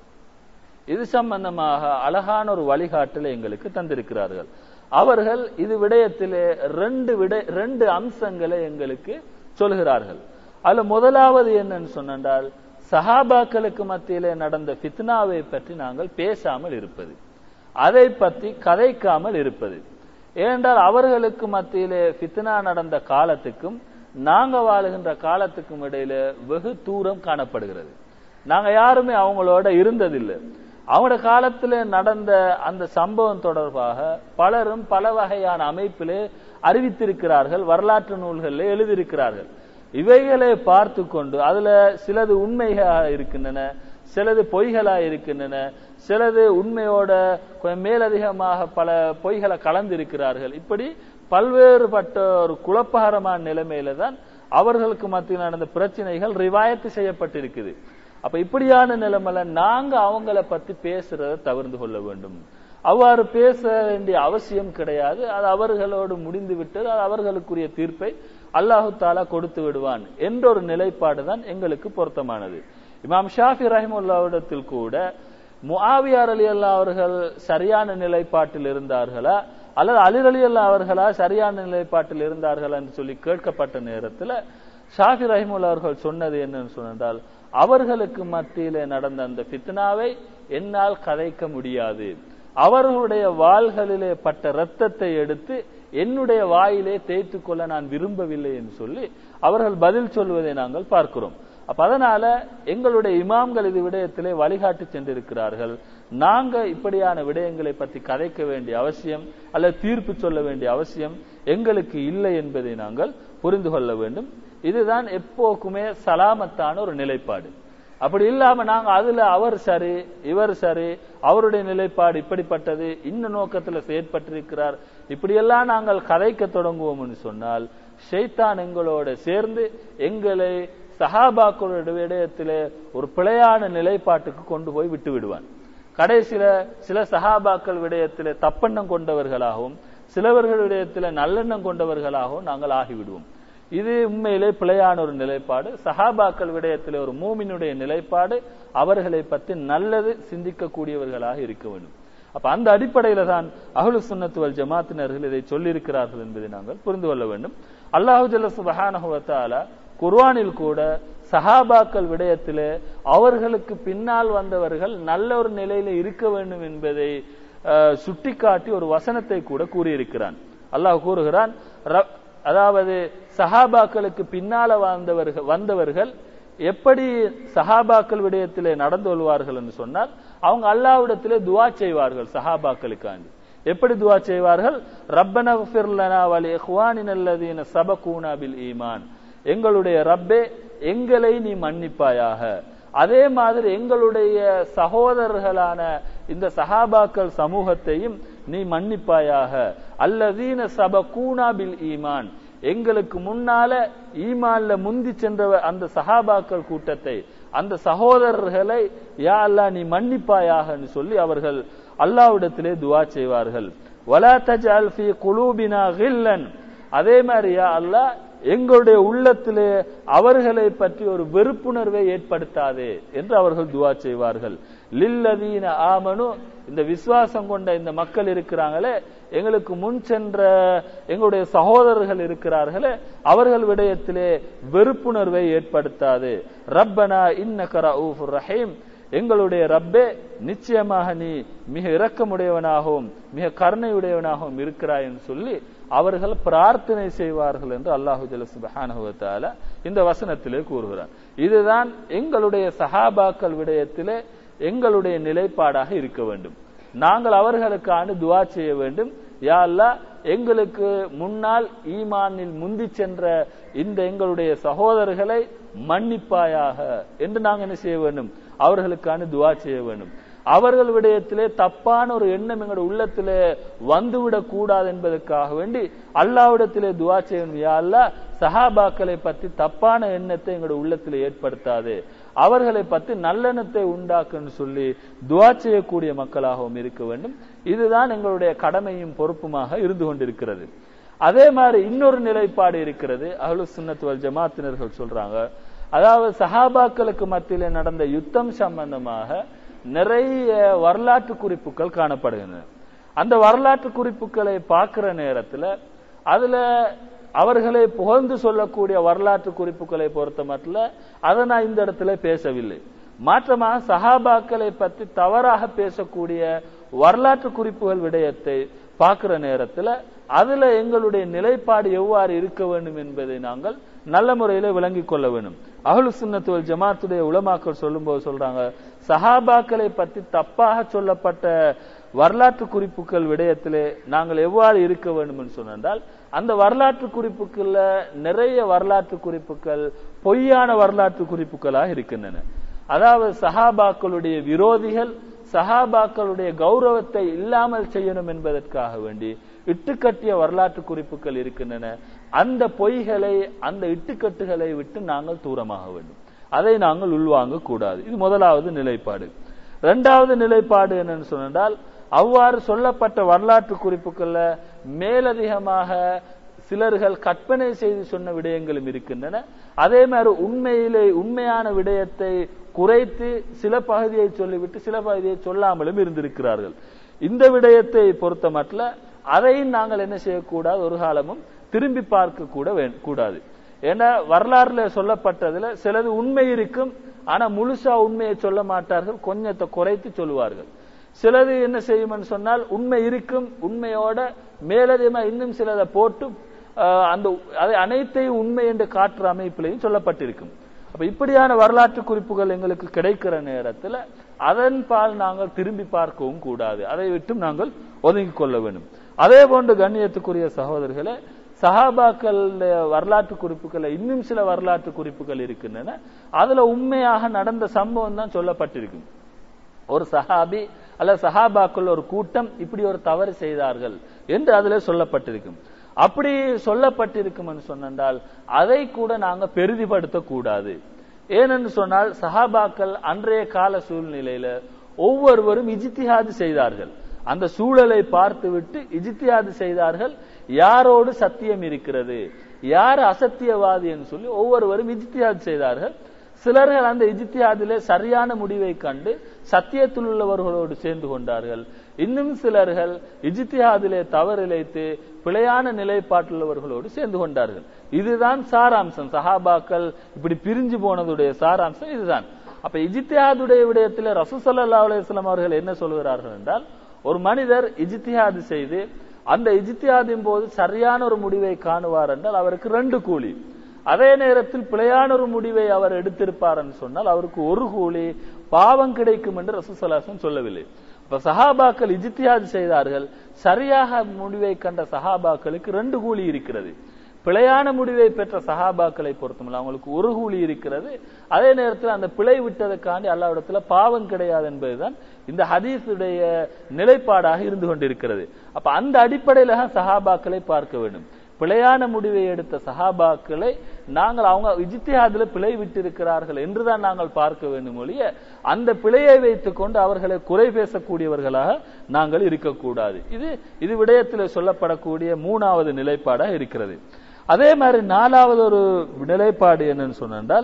இது சம்பந்தமாக அழகான ஒரு வழிகாட்டலை எங்களுக்கு தந்திருக்கிறார்கள் அவர்கள் இது விடயத்திலே ரெண்டு விட ரெண்டு அம்சங்களை எங்களுக்கு சொல்கிறார்கள் அதுல முதலாவது என்னன்னு சொன்னால் சஹாபாக்களுக்கு மத்தியிலே நடந்த ஃபித்னாவை பற்றி நாங்கள் பேசாமல் இருப்பது அதை பற்றி கதைக்காமல் இருப்பது ஏனென்றால் அவர்களுக்கு மத்தியிலே ஃபித்னா நடந்த காலத்துக்கும் நாங்க வாழுகின்ற காலத்துக்கும் இடையில வெகு தூரம் காணப்படுகிறது நாங்க யாருமே அவங்களோட இருந்ததில்லை அவங்களோட காலத்துல நடந்த அந்த சம்பவம் தொடர்பாக பலரும் பல வகையான அமைப்பிலே அறிவித்திருக்கிறார்கள் வரலாற்று நூல்களில் எழுதியிருக்கிறார்கள் இவைகளை பார்த்து கொண்டு அதுல சிலது உண்மைகளாக இருக்கின்றன சிலது பொய்களா இருக்கின்றன சிலது உண்மையோட கொஞ்சம் மேலதிகமாக பல பொய்களை கலந்து இருக்கிறார்கள் இப்படி பல்வேறுபட்ட ஒரு குழப்பகரமான நிலைமையில தான் அவர்களுக்கு மத்தியில் நடந்த பிரச்சனைகள் ரிவாயத்து செய்யப்பட்டிருக்குது அப்ப இப்படியான நிலைமையில நாங்க அவங்கள பத்தி பேசுறத தவிர்த்து கொள்ள வேண்டும் அவ்வாறு பேச வேண்டிய அவசியம் கிடையாது அது அவர்களோடு முடிந்து விட்டது அது அவர்களுக்குரிய தீர்ப்பை அல்லாஹு தாலா கொடுத்து விடுவான் என்ற ஒரு நிலைப்பாடு தான் எங்களுக்கு பொருத்தமானது இமாம் ஷாஃபி ரஹிமுல்லாவிடத்தில் கூட முஆவியார் அலி அல்லா அவர்கள் சரியான நிலைப்பாட்டில் இருந்தார்களா அல்லது அலிர் அலி அல்லா அவர்களா சரியான நிலைப்பாட்டில் இருந்தார்களா என்று சொல்லி கேட்கப்பட்ட நேரத்துல ஷாஃபி ரஹிமுல்லா அவர்கள் சொன்னது என்னன்னு சொன்னால் அவர்களுக்கு மத்தியிலே நடந்த அந்த ஃபித்னாவை என்னால் கதைக்க முடியாது அவர்களுடைய வாள்களிலே பட்ட ரத்தத்தை எடுத்து என்னுடைய வாயிலே தேய்த்து கொள்ள நான் விரும்பவில்லை என்று சொல்லி அவர்கள் பதில் சொல்வதை நாங்கள் பார்க்கிறோம் அப்ப அதனால எங்களுடைய இமாம்கள் இது விடயத்திலே வழிகாட்டி சென்றிருக்கிறார்கள் நாங்க இப்படியான விடயங்களை பற்றி கதைக்க வேண்டிய அவசியம் அல்லது தீர்ப்பு சொல்ல வேண்டிய அவசியம் எங்களுக்கு இல்லை என்பதை நாங்கள் புரிந்து கொள்ள வேண்டும் இதுதான் எப்போக்குமே சலாமத்தான ஒரு நிலைப்பாடு அப்படி இல்லாம நாங்க அதுல அவர் சரி இவர் சரி அவருடைய நிலைப்பாடு இப்படிப்பட்டது இந்த நோக்கத்துல செயற்பட்டிருக்கிறார் இப்படியெல்லாம் நாங்கள் கதைக்க தொடங்குவோம்னு சொன்னால் ஷைத்தான் எங்களோட சேர்ந்து எங்களை சஹாபாக்களோட விடயத்திலே ஒரு பிழையான நிலைப்பாட்டுக்கு கொண்டு போய் விட்டு விடுவான் கடைசியில சில சஹாபாக்கள் விடயத்திலே தப்பெண்ணம் கொண்டவர்களாகவும் சிலவர்கள் விடயத்திலே நல்லெண்ணம் கொண்டவர்களாகவும் நாங்கள் ஆகிவிடுவோம் இது உண்மையிலே பிழையான ஒரு நிலைப்பாடு சஹாபாக்கள் விடயத்திலே ஒரு மூமினுடைய நிலைப்பாடு அவர்களை பற்றி நல்லது சிந்திக்கக்கூடியவர்களாக இருக்க வேண்டும் அப்ப அந்த அடிப்படையில தான் அஹ்லு சுன்னத்து வல் ஜமாத்தினர்கள் இதை சொல்லியிருக்கிறார்கள் என்பதை நாங்கள் புரிந்து கொள்ள வேண்டும் அல்லாஹு ஜல்ல சுபஹானஹு வ தஆலா குர்ஆனில் கூட சஹாபாக்கள் விடயத்திலே அவர்களுக்கு பின்னால் வந்தவர்கள் நல்ல ஒரு நிலையில இருக்க வேண்டும் என்பதை அஹ், சுட்டிக்காட்டி ஒரு வசனத்தை கூட கூறியிருக்கிறான் அல்லாஹ் கூறுகிறான் "ர- அதாவது சஹாபாக்களுக்கு பின்னால வந்தவர்கள் வந்தவர்கள் எப்படி சஹாபாக்கள் விடயத்திலே நடந்து கொள்வார்கள் என்று சொன்னால் அவங்க அல்லாஹ்விடத்திலே துவா செய்வார்கள் சஹாபாக்களுக்காண்டி எப்படி துவா செய்வார்கள் ரப்பன ஃபிர்லனா வலி இஹ்வானின் அல்லதீன சபகூனா பில் ஈமான் எங்களுடைய ரப்பே எங்களை நீ மன்னிப்பாயாக அதே மாதிரி எங்களுடைய சகோதரர்களான இந்த சஹாபாக்கள் சமூகத்தையும் நீ மன்னிப்பாயாக அல்லதீன சபகூனா பில் ஈமான் எங்களுக்கு முன்னால ஈமான்ல முந்தி சென்ற அந்த சஹாபாக்கள் கூட்டத்தை அந்த சகோதரர்களை யா அல்லாஹ் நீ மன்னிப்பாயாகன்னு சொல்லி அவர்கள் அல்லாஹ்விடத்திலே துவா செய்வார்கள் வலா தஜ்அல் ஃபீ குலூபினா கில்லன் அதே மாதிரி யா அல்லாஹ் எங்களுடைய உள்ளத்திலே அவர்களை பற்றி ஒரு வெறுப்புணர்வை ஏற்படுத்தாதே என்று அவர்கள் துவா செய்வார்கள் லில்லதீன ஆமனு இந்த விசுவாசம் கொண்ட இந்த மக்கள் இருக்கிறாங்களே எங்களுக்கு முன் சென்ற எங்களுடைய சகோதரர்கள் இருக்கிறார்களே அவர்கள் விடயத்திலே வெறுப்புணர்வை ஏற்படுத்தாது ரப்பனா இன்னக ரഊஃபுர் ரஹீம் எங்களுடைய ரப்பே நிச்சயமாக நீ மிக இரக்கமுடையவனாகவும் மிக கருணையுடையவனாகவும் இருக்கிறாய் என்று சொல்லி அவர்கள் பிரார்த்தனை செய்வார்கள் என்று அல்லாஹு ஜல்ல சுப்ஹானஹு வ தஆலா இந்த வசனத்திலே கூறுகிறார் இதுதான் எங்களுடைய சஹாபாக்கள் விடயத்திலே எங்களுடைய நிலைப்பாடாக இருக்க வேண்டும் நாங்கள் அவர்களுக்கான துவா செய்ய வேண்டும் யா அல்லாஹ் எங்களுக்கு முன்னால் ஈமானில் முந்தி சென்ற இந்த எங்களுடைய சகோதரர்களை மன்னிப்பாயாக என்று நாங்கள் என்ன செய்ய வேண்டும் அவர்களுக்கான துவா செய்ய வேண்டும் அவர்கள் விடயத்திலே தப்பான ஒரு எண்ணம் எங்களுடைய உள்ளத்திலே வந்துவிடக் கூடாது என்பதற்காக வேண்டி அல்லாவிடத்திலே துவா செய்யணும் யா அல்லாஹ் சஹாபாக்களை பற்றி தப்பான எண்ணத்தை எங்களுடைய உள்ளத்திலே ஏற்படுத்தாது அவர்களை பற்றி நல்லெண்ணத்தை உண்டாக்குன்னு சொல்லி துவா செய்யக்கூடிய மக்களாகவும் இருக்க வேண்டும் இதுதான் எங்களுடைய கடமையும் பொறுப்புமாக இருந்து கொண்டிருக்கிறது அதே மாதிரி இன்னொரு நிலைப்பாடு இருக்கிறது அஹ்லு சுன்னத் வல் ஜமாத்தினர்கள் சொல்றாங்க அதாவது சஹாபாக்களுக்கு மத்தியிலே நடந்த யுத்தம் சம்பந்தமாக நிறைய வரலாற்று குறிப்புகள் காணப்படுகின்றன அந்த வரலாற்று குறிப்புகளை பார்க்கிற நேரத்துல அதுல அவர்களை புகழ்ந்து சொல்லக்கூடிய வரலாற்று குறிப்புகளை பொறுத்த மட்டும் அதை நான் இந்த இடத்துல பேசவில்லை மாற்றமாக சஹாபாக்களை பற்றி தவறாக பேசக்கூடிய வரலாற்று குறிப்புகள் விடயத்தை பார்க்கிற நேரத்துல அதுல எங்களுடைய நிலைப்பாடு எவ்வாறு இருக்க வேண்டும் என்பதை நாங்கள் நல்ல முறையில விளங்கிக் கொள்ள வேண்டும் அஹ்லு சுன்னத்து வல் ஜமாத்துடைய உலமாக்கள் சொல்லும்போது சொல்றாங்க சஹாபாக்களை பற்றி தப்பாக சொல்லப்பட்ட வரலாற்று குறிப்புகள் விடயத்திலே நாங்கள் எவ்வாறு இருக்க வேண்டும் என்று சொன்னால் அந்த வரலாற்று குறிப்புகள்ல நிறைய வரலாற்று குறிப்புகள் பொய்யான வரலாற்று குறிப்புகளாக இருக்கின்றன அதாவது சஹாபாக்களுடைய விரோதிகள் சஹாபாக்களுடைய கௌரவத்தை இல்லாமல் செய்யணும் என்பதற்காக வேண்டி இட்டுக்கட்டிய வரலாற்று குறிப்புகள் இருக்கின்றன அந்த பொய்களை அந்த இட்டுக்கட்டுகளை விட்டு நாங்கள் தூரமாக வேண்டும் அதை நாங்கள் உள்வாங்க கூடாது இது முதலாவது நிலைப்பாடு இரண்டாவது நிலைப்பாடு என்னன்னு சொன்னால் அவ்வாறு சொல்லப்பட்ட வரலாற்று குறிப்புகள்ல மேலதிகமாக சிலர்கள் கற்பனை செய்து சொன்ன விடயங்களும் இருக்கின்றன அதே மாதிரி உண்மையிலே உண்மையான விடயத்தை குறைத்து சில பகுதியை சொல்லிவிட்டு சில பகுதியை சொல்லாமலும் இருந்திருக்கிறார்கள் இந்த விடயத்தை பொறுத்த மட்டும் அதையும் நாங்கள் என்ன செய்யக்கூடாது ஒரு காலமும் திரும்பி பார்க்க கூட வே- கூடாது ஏன்னா வரலாறுல சொல்லப்பட்டதுல சிலது உண்மை இருக்கும் ஆனா முழுசா உண்மையை சொல்ல மாட்டார்கள் கொஞ்சத்தை குறைத்து சொல்லுவார்கள் சிலது என்ன செய்யும்னு சொன்னால் உண்மை இருக்கும் உண்மையோட மேலதிகமா இன்னும் சிலதை போட்டு ஆஹ், அந்த அதை அனைத்தையும் உண்மை என்று காட்டுற அமைப்பிலையும் சொல்லப்பட்டிருக்கும் அப்ப இப்படியான வரலாற்று குறிப்புகள் எங்களுக்கு கிடைக்கிற நேரத்துல அதன் பால் நாங்கள் திரும்பி பார்க்கவும் கூடாது அதை விட்டும் நாங்கள் ஒதுங்கிக் கொள்ள வேண்டும் அதே போன்று கண்ணியத்துக்குரிய சகோதரர்களே சஹாபாக்கள் வரலாற்று குறிப்புகள் இன்னும் சில வரலாற்று குறிப்புகள் இருக்கின்றன அதுல உண்மையாக நடந்த சம்பவம் தான் சொல்லப்பட்டிருக்கும் ஒரு சஹாபி அல்ல சஹாபாக்கள் ஒரு கூட்டம் இப்படி ஒரு தவறு செய்தார்கள் என்று அதுல சொல்லப்பட்டிருக்கும் அப்படி சொல்லப்பட்டிருக்கும் என்று சொன்னால் அதை கூட நாங்க பெரிதிப்படுத்த கூடாது ஏனென்று சொன்னால் சஹாபாக்கள் அன்றைய கால சூழ்நிலையில ஒவ்வொருவரும் இஜித்திஹாது செய்தார்கள் அந்த சூழலை பார்த்துவிட்டு இஜித்தியாது செய்தார்கள் யாரோடு சத்தியம் இருக்கிறது யார் அசத்தியவாதி என்று சொல்லி ஒவ்வொருவரும் இஜித்தியாது செய்தார்கள் சிலர்கள் அந்த இஜித்தியாதிலே சரியான முடிவை கண்டு சத்தியத்தில் உள்ளவர்களோடு சேர்ந்து கொண்டார்கள் இன்னும் சிலர்கள் இஜித்தியாதிலே தவறிழைத்து பிழையான நிலைப்பாட்டுள்ளவர்களோடு சேர்ந்து கொண்டார்கள் இதுதான் சாராம்சம் சஹாபாக்கள் இப்படி பிரிஞ்சு போனதுடைய சாராம்சம் இதுதான் அப்ப இஜித்தியாதுடைய விடயத்தில் ரசூசல்லா அலுவலாம் அவர்கள் என்ன சொல்கிறார்கள் என்றால் ஒரு மனிதர் இஜித்தியாது செய்து அந்த இஜித்தியாதின் போது சரியான ஒரு முடிவை காணுவார் என்றால் அவருக்கு ரெண்டு கூலி அதே நேரத்தில் பிழையான ஒரு முடிவை அவர் எடுத்திருப்பார் என்று சொன்னால் அவருக்கு ஒரு கூலி பாவம் கிடைக்கும் என்று ரசூசலாசன் சொல்லவில்லை இப்ப சஹாபாக்கள் இஜித்தியாது செய்தார்கள் சரியாக முடிவை கண்ட சஹாபாக்களுக்கு ரெண்டு கூலி இருக்கிறது பிழையான முடிவை பெற்ற சஹாபாக்களை பொறுத்தமல்ல அவங்களுக்கு ஒரு கூலி இருக்கிறது அதே நேரத்தில் அந்த பிழை விட்டதுக்காண்டி அல்லாவிடத்துல பாவம் கிடையாது என்பதுதான் இந்த ஹதீஸுடைய நிலைப்பாடாக இருந்து கொண்டிருக்கிறது அப்ப அந்த அடிப்படையில தான் சஹாபாக்களை பார்க்க வேண்டும் பிழையான முடிவை எடுத்த சஹாபாக்களை நாங்கள் அவங்க இஜித்தியாதுல பிழை விட்டிருக்கிறார்கள் என்றுதான் நாங்கள் பார்க்க வேண்டும் ஒழிய அந்த பிழையை வைத்துக் கொண்டு அவர்களை குறை பேசக்கூடியவர்களாக நாங்கள் இருக்கக்கூடாது இது இது விடயத்தில் சொல்லப்படக்கூடிய மூணாவது நிலைப்பாடாக இருக்கிறது அதே மாதிரி நாலாவது ஒரு நிலைப்பாடு என்னன்னு சொன்னால்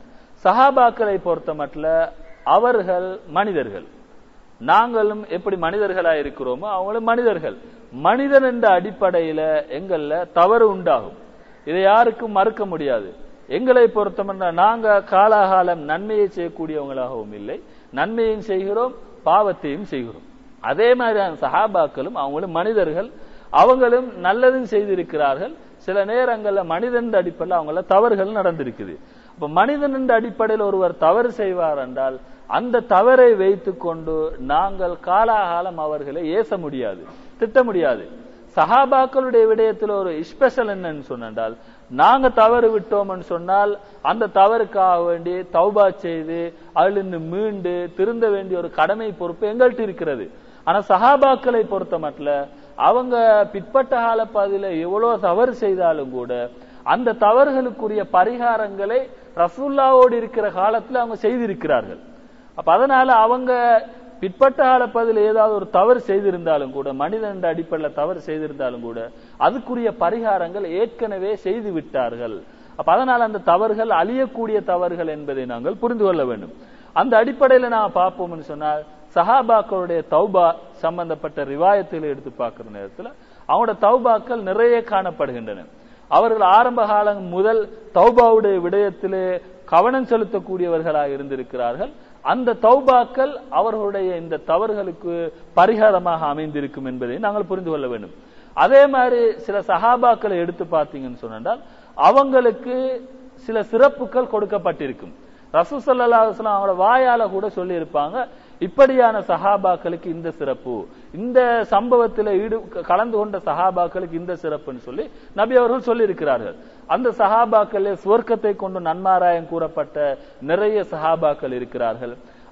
சஹாபாக்களை பொறுத்த மட்டும் அவர்கள் மனிதர்கள் நாங்களும் எப்படி மனிதர்களா இருக்கிறோமோ அவங்களும் மனிதர்கள் மனிதன் என்ற அடிப்படையில எங்கள்ல தவறு உண்டாகும் இதை யாருக்கும் மறுக்க முடியாது எங்களை பொறுத்தமன்னா நாங்க காலாகாலம் நன்மையை செய்யக்கூடியவங்களாகவும் இல்லை நன்மையும் செய்கிறோம் பாவத்தையும் செய்கிறோம் அதே மாதிரியான சஹாபாக்களும் அவங்களும் மனிதர்கள் அவங்களும் நல்லதும் செய்திருக்கிறார்கள் சில நேரங்கள்ல மனிதன் அடிப்படையில் அவங்கள தவறுகள் நடந்திருக்குது அப்ப மனிதன் என்ற அடிப்படையில் ஒருவர் தவறு செய்வார் என்றால் அந்த தவறை வைத்துக் கொண்டு நாங்கள் காலாகாலம் அவர்களை ஏச முடியாது திட்ட முடியாது சஹாபாக்களுடைய விடயத்தில் ஒரு ஸ்பெஷல் என்னன்னு சொன்னால் நாங்க தவறு விட்டோம்னு சொன்னால் அந்த தவறுக்காக வேண்டி தௌபா செய்து அதிலிருந்து மீண்டு திருந்த வேண்டிய ஒரு கடமை பொறுப்பு எங்கள்கிட்ட இருக்கிறது ஆனா சஹாபாக்களை பொறுத்த மட்டும் அவங்க பிற்பட்ட கால பாதையில எவ்வளவு தவறு செய்தாலும் கூட அந்த தவறுகளுக்குரிய பரிகாரங்களை ரசூல்லாவோடு இருக்கிற காலத்துல அவங்க செய்திருக்கிறார்கள் அப்ப அதனால அவங்க பிற்பட்ட கால பதில் ஏதாவது ஒரு தவறு செய்திருந்தாலும் கூட மனிதன் என்ற அடிப்படையில் தவறு செய்திருந்தாலும் கூட அதுக்குரிய பரிகாரங்கள் ஏற்கனவே செய்து விட்டார்கள் அப்ப அதனால அந்த தவறுகள் அழியக்கூடிய தவறுகள் என்பதை நாங்கள் புரிந்து கொள்ள வேண்டும் அந்த அடிப்படையில நான் பார்ப்போம்னு சொன்னால் சஹாபாக்களுடைய தௌபா சம்பந்தப்பட்ட ரிவாயத்தில் எடுத்து பார்க்கிற நேரத்தில் அவங்களோட தௌபாக்கள் நிறைய காணப்படுகின்றன அவர்கள் ஆரம்ப காலம் முதல் தௌபாவுடைய விடயத்திலே கவனம் செலுத்தக்கூடியவர்களாக இருந்திருக்கிறார்கள் அந்த தௌபாக்கள் அவர்களுடைய இந்த தவறுகளுக்கு பரிகாரமாக அமைந்திருக்கும் என்பதை நாங்கள் புரிந்து கொள்ள வேண்டும் அதே மாதிரி சில சஹாபாக்களை எடுத்து பார்த்தீங்கன்னு சொன்னால் அவங்களுக்கு சில சிறப்புகள் கொடுக்கப்பட்டிருக்கும் ரசூசல்லா அவங்களோட வாயால கூட சொல்லி இருப்பாங்க இப்படியான சஹாபாக்களுக்கு இந்த சிறப்பு இந்த சம்பவத்தில் ஈடு கலந்து கொண்ட சஹாபாக்களுக்கு இந்த சிறப்புன்னு சொல்லி நபி அவர்கள் சொல்லி இருக்கிறார்கள் அந்த சஹாபாக்களே சுவர்க்கத்தை கொண்டு நன்மாராயம் கூறப்பட்ட நிறைய சஹாபாக்கள் இருக்கிறார்கள்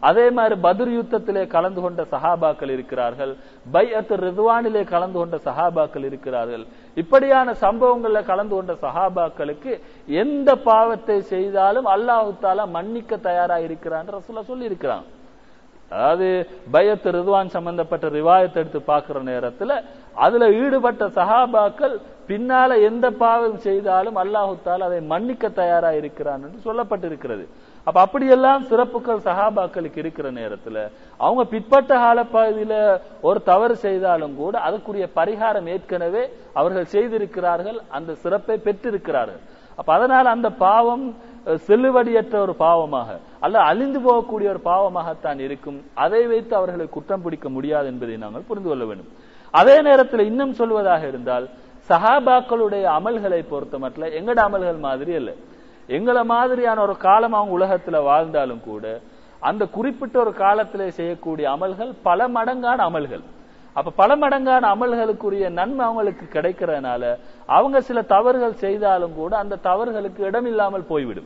அதே மாதிரி பத்ர் யுத்தத்திலே கலந்து கொண்ட சஹாபாக்கள் இருக்கிறார்கள் பைஅத் ரிதுவானிலே கலந்து கொண்ட சஹாபாக்கள் இருக்கிறார்கள் இப்படியான சம்பவங்கள்ல கலந்து கொண்ட சஹாபாக்களுக்கு எந்த பாவத்தை செய்தாலும் அல்லாஹு தாலா மன்னிக்க தயாரா இருக்கிறான் ரசூலா சொல்லி இருக்கிறான் அதாவது பயத்து ரிதுவான் சம்பந்தப்பட்ட ரிவாயத்தை எடுத்து பார்க்கிற நேரத்துல அதுல ஈடுபட்ட சஹாபாக்கள் பின்னால எந்த பாவம் செய்தாலும் அல்லாஹு தாலா அதை மன்னிக்க தயாரா இருக்கிறான் என்று சொல்லப்பட்டிருக்கிறது அப்ப அப்படியெல்லாம் சிறப்புகள் சஹாபாக்களுக்கு இருக்கிற நேரத்துல அவங்க பிற்பட்ட காலப்பகுதியில ஒரு தவறு செய்தாலும் கூட அதுக்குரிய பரிகாரம் ஏற்கனவே அவர்கள் செய்திருக்கிறார்கள் அந்த சிறப்பை பெற்றிருக்கிறார்கள் அப்ப அதனால அந்த பாவம் அஹ், செல்லுபடியற்ற ஒரு பாவமாக அல்ல அழிந்து போகக்கூடிய ஒரு பாவமாகத்தான் இருக்கும் அதை வைத்து அவர்களை குற்றம் பிடிக்க முடியாது என்பதை நாங்கள் புரிந்து கொள்ள வேண்டும் அதே நேரத்தில் இன்னும் சொல்வதாக இருந்தால் சஹாபாக்களுடைய அமல்களை பொறுத்த மட்டும் எங்கட அமல்கள் மாதிரி அல்ல எங்களை மாதிரியான ஒரு காலம் அவங்க உலகத்துல வாழ்ந்தாலும் கூட அந்த குறிப்பிட்ட ஒரு காலத்திலே செய்யக்கூடிய அமல்கள் பல மடங்கான அமல்கள் அப்ப பல மடங்கான அமல்களுக்குரிய நன்மை அவங்களுக்கு கிடைக்கிறதுனால அவங்க சில தவறுகள் செய்தாலும் கூட அந்த தவறுகளுக்கு இடமில்லாமல் போய்விடும்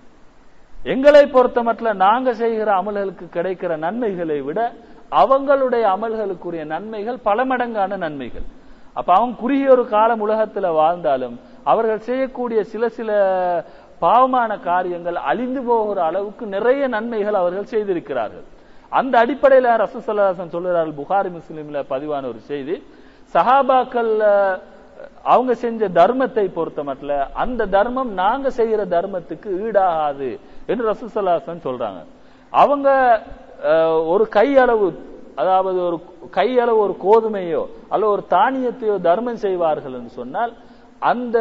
எங்களை பொறுத்த மட்டும் நாங்க செய்கிற அமல்களுக்கு கிடைக்கிற நன்மைகளை விட அவங்களுடைய அமல்களுக்குரிய நன்மைகள் பல மடங்கான நன்மைகள் அப்ப அவங்க குறுகிய ஒரு காலம் உலகத்துல வாழ்ந்தாலும் அவர்கள் செய்யக்கூடிய சில சில பாவமான காரியங்கள் அழிந்து போகிற அளவுக்கு நிறைய நன்மைகள் அவர்கள் செய்திருக்கிறார்கள் அந்த அடிப்படையில ரசூசல்லாசன் சொல்லுறார்கள் புகாரி முஸ்லிம்ல பதிவான ஒரு செய்தி சஹாபாக்கள் அவங்க செஞ்ச தர்மத்தை பொறுத்த மட்டும் அந்த தர்மம் நாங்க செய்யற தர்மத்துக்கு ஈடாகாது என்று ரசூசல்லாசன் சொல்றாங்க அவங்க அஹ், ஒரு கையளவு அதாவது ஒரு கையளவு ஒரு கோதுமையோ அல்ல ஒரு தானியத்தையோ தர்மம் செய்வார்கள் என்று சொன்னால் அந்த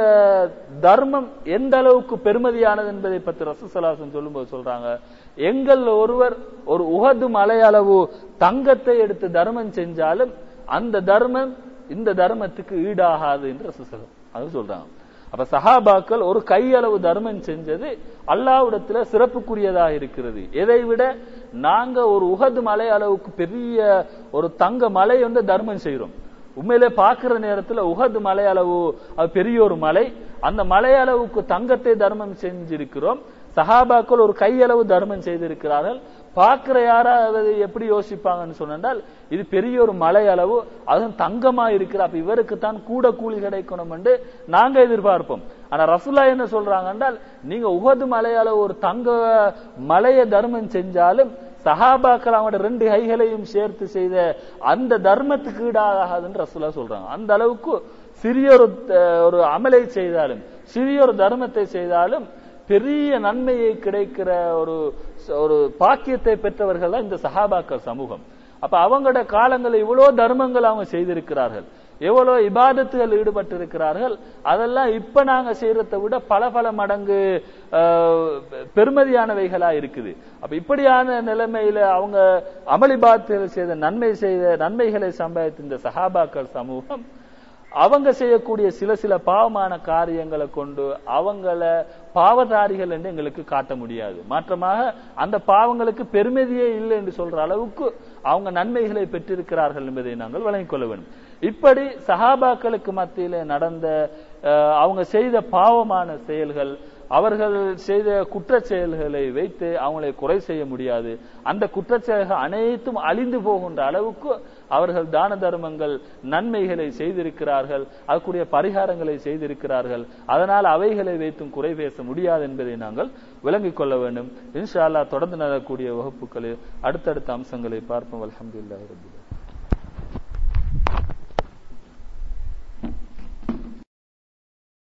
தர்மம் எந்த அளவுக்கு பெருமதியானது என்பதை பற்றி ரசூசலாசன் சொல்லும்போது சொல்றாங்க எங்கள் ஒருவர் ஒரு உகது மலையளவு தங்கத்தை எடுத்து தர்மம் செஞ்சாலும் அந்த தர்மம் இந்த தர்மத்துக்கு ஈடாகாது என்று ரசூசலம் அது சொல்றாங்க அப்ப சஹாபாக்கள் ஒரு கையளவு தர்மம் செஞ்சது அல்லாஹ்விடத்துல சிறப்புக்குரியதாக இருக்கிறது எதை விட நாங்க ஒரு உகது மலை அளவுக்கு பெரிய ஒரு தங்க மலை வந்து தர்மம் செய்றோம் உண்மையிலே பார்க்கிற நேரத்துல உகது மலை அளவு அது பெரிய ஒரு மலை அந்த மலை அளவுக்கு தங்கத்தை தர்மம் செஞ்சிருக்கிறோம் சஹாபாக்கள் ஒரு கையளவு தர்மம் செய்திருக்கிறார்கள் பார்க்கிற யாராவது எப்படி யோசிப்பாங்கன்னு சொன்னால் இது பெரிய ஒரு மலை அளவு அதுவும் தங்கமா இருக்கிற அப்ப இவருக்கு தான் கூட கூலி கிடைக்கணும் என்று நாங்க எதிர்பார்ப்போம் ஆனா ரசுல்லா என்ன சொல்றாங்க என்றால் நீங்க உகது மலை அளவு ஒரு தங்க மலையை தர்மம் செஞ்சாலும் சஹாபாக்கள் அவங்களோட ரெண்டு கைகளையும் சேர்த்து செய்த அந்த தர்மத்துக்கு ஈடாகாதுன்னு ரசூலா சொல்றாங்க அந்த அளவுக்கு சிறிய ஒரு அஹ், ஒரு அமலை செய்தாலும் சிறிய ஒரு தர்மத்தை செய்தாலும் பெரிய நன்மையை கிடைக்கிற ஒரு ஒரு பாக்கியத்தை பெற்றவர்கள் தான் இந்த சஹாபாக்கள் சமூகம் அப்ப அவங்களோட காலங்களில் இவ்வளவு தர்மங்கள் அவங்க செய்திருக்கிறார்கள் எவ்வளவு இபாதத்துகள் ஈடுபட்டு இருக்கிறார்கள் அதெல்லாம் இப்ப நாங்க செய்யறதை விட பல பல மடங்கு ஆஹ், பெருமதியானவைகளா இருக்குது அப்ப இப்படியான நிலைமையில அவங்க அமளிபாத்துகள் செய்த நன்மை செய்த நன்மைகளை சம்பாதித்த இந்த சஹாபாக்கள் சமூகம் அவங்க செய்யக்கூடிய சில சில பாவமான காரியங்களை கொண்டு அவங்கள பாவதாரிகள் என்று எங்களுக்கு காட்ட முடியாது மாற்றமாக அந்த பாவங்களுக்கு பெருமதியே இல்லை என்று சொல்ற அளவுக்கு அவங்க நன்மைகளை பெற்றிருக்கிறார்கள் என்பதை நாங்கள் வழங்கிக் கொள்ள வேண்டும் இப்படி சஹாபாக்களுக்கு மத்தியிலே நடந்த அஹ், அவங்க செய்த பாவமான செயல்கள் அவர்கள் செய்த குற்றச் செயல்களை வைத்து அவங்களை குறை செய்ய முடியாது அந்த குற்றச் செயல்கள் அனைத்தும் அழிந்து போகின்ற அளவுக்கு அவர்கள் தான தர்மங்கள் நன்மைகளை செய்திருக்கிறார்கள் அதுக்குரிய பரிகாரங்களை செய்திருக்கிறார்கள் அதனால் அவைகளை வைத்தும் குறை பேச முடியாது என்பதை நாங்கள் விளங்கிக் கொள்ள வேண்டும் இன்ஷா அல்லாஹ் தொடர்ந்து நடக்கக்கூடிய வகுப்புகளில் அடுத்தடுத்த அம்சங்களை பார்ப்போம் அல்ஹம்துலில்லாஹி ரப்பில் ஆலமீன்